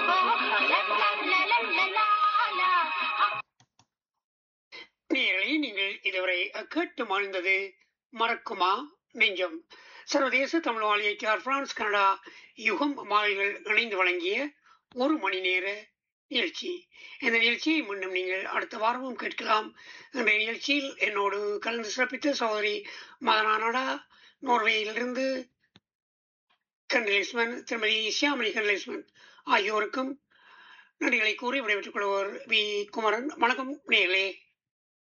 நேயர்களே நீங்கள் இதுவரை கேட்டு மகிழ்ந்தது மறக்குமா நெஞ்சம் சர்வதேச தமிழ் வாழியை பிரான்ஸ் கனடா யுகம் மாலைகள் இணைந்து வழங்கிய ஒரு மணி நேர நிகழ்ச்சி இந்த நிகழ்ச்சியை மீண்டும் நீங்கள் அடுத்த வாரமும் கேட்கலாம் இந்த நிகழ்ச்சியில் என்னோடு கலந்து சிறப்பித்த சகோதரி மதனானடா நோர்வேயிலிருந்து கண்டலேஸ்மன் திருமதி சியாமணி கண்டலேஸ்மன் ஆகியோருக்கும் நன்றிகளை கூறி விடைபெற்றுக் கொள்வோர் வி குமரன் வணக்கம் நேர்களே